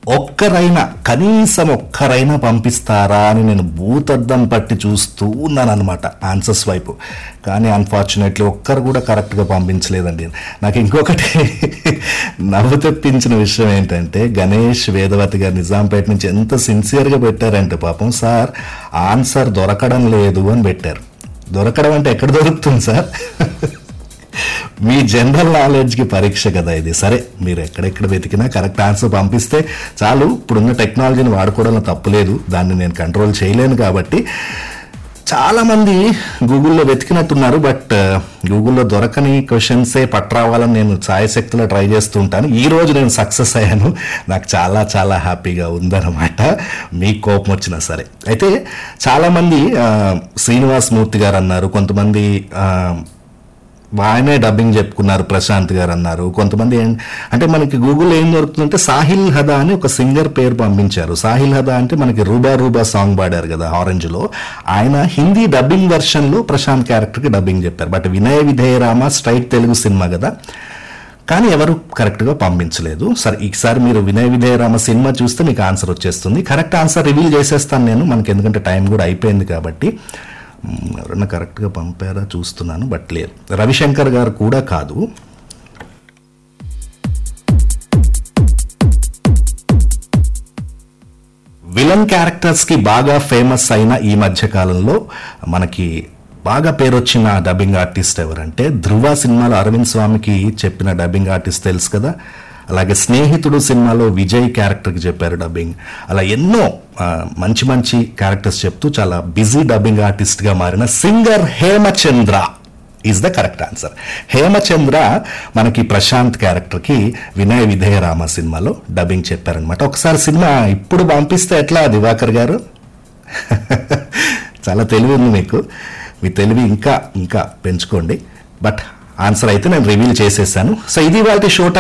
ఒక్కరైనా కనీసం ఒక్కరైనా పంపిస్తారా అని నేను భూతద్దం పట్టి చూస్తూ ఉన్నాను అనమాట ఆన్సర్స్ వైపు కానీ అన్ఫార్చునేట్లీ ఒక్కరు కూడా కరెక్ట్గా పంపించలేదండి నాకు ఇంకొకటి నవ్వు తెప్పించిన విషయం ఏంటంటే గణేష్ వేదవతి గారు నిజాంపేట నుంచి ఎంత సిన్సియర్గా పెట్టారంటే పాపం సార్ ఆన్సర్ దొరకడం లేదు అని పెట్టారు దొరకడం అంటే ఎక్కడ దొరుకుతుంది సార్ మీ జనరల్ నాలెడ్జ్కి పరీక్ష కదా ఇది సరే మీరు ఎక్కడెక్కడ వెతికినా కరెక్ట్ ఆన్సర్ పంపిస్తే చాలు ఇప్పుడున్న టెక్నాలజీని వాడుకోవడంలో తప్పులేదు దాన్ని నేను కంట్రోల్ చేయలేను కాబట్టి చాలా మంది గూగుల్లో వెతికినట్టున్నారు బట్ గూగుల్లో దొరకని క్వశ్చన్సే పట్టరావాలని నేను సాయశక్తిలో ట్రై చేస్తూ ఉంటాను ఈ రోజు నేను సక్సెస్ అయ్యాను నాకు చాలా చాలా హ్యాపీగా ఉందన్నమాట మీకు కోపం వచ్చినా సరే అయితే చాలామంది ఆ, శ్రీనివాస్ మూర్తి గారు అన్నారు కొంతమంది ఆ, ఆయనే డబ్బింగ్ చెప్పుకున్నారు ప్రశాంత్ గారు అన్నారు కొంతమంది ఏం- అంటే మనకి గూగుల్ ఏం దొరుకుతుందంటే సాహిల్ హదా అని ఒక సింగర్ పేరు పంపించారు సాహిల్ హదా అంటే మనకి రూబా రూబా సాంగ్ పాడారు కదా ఆరెంజ్ లో ఆయన హిందీ డబ్బింగ్ వెర్షన్ లో ప్రశాంత్ క్యారెక్టర్ కి డబ్బింగ్ చెప్పారు but Vinaya Vidheya Rama straight Telugu cinema కదా కానీ ఎవరు కరెక్ట్గా పంపించలేదు సరే ఈసారి మీరు వినయ విధేయరామ సినిమా చూస్తే మీకు ఆన్సర్ వచ్చేస్తుంది కరెక్ట్ ఆన్సర్ రివీల్ చేసేస్తాను నేను మనకి ఎందుకంటే టైం కూడా అయిపోయింది కాబట్టి మ్, ఎవరన్నా కరెక్ట్గా పంపారా చూస్తున్నాను బట్ లేదు రవిశంకర్ గారు కూడా కాదు విలన్ క్యారెక్టర్స్ కి బాగా ఫేమస్ అయిన ఈ మధ్య కాలంలో మనకి బాగా పేరు వచ్చిన డబ్బింగ్ ఆర్టిస్ట్ ఎవరంటే ధృవ సినిమాలో అరవింద్ స్వామికి చెప్పిన డబ్బింగ్ ఆర్టిస్ట్ తెలుసు కదా అలాగే స్నేహితుడు సినిమాలో విజయ్ క్యారెక్టర్కి చెప్పారు డబ్బింగ్ అలా ఎన్నో ఆ, మంచి మంచి క్యారెక్టర్స్ చెప్తూ చాలా బిజీ డబ్బింగ్ ఆర్టిస్ట్గా మారిన singer Hemachandra is the correct answer Hemachandra మనకి ప్రశాంత్ క్యారెక్టర్కి వినయ విధేయ రామ సినిమాలో డబ్బింగ్ చెప్పారనమాట ఒకసారి సినిమా ఇప్పుడు పంపిస్తే ఎట్లా దివాకర్ గారు చాలా తెలివి ఉంది మీకు మీ తెలివి ఇంకా ఇంకా పెంచుకోండి బట్ ఆన్సర్ అయితే నేను రివీల్ చేసేసాను సో ఇది వాళ్ళ షో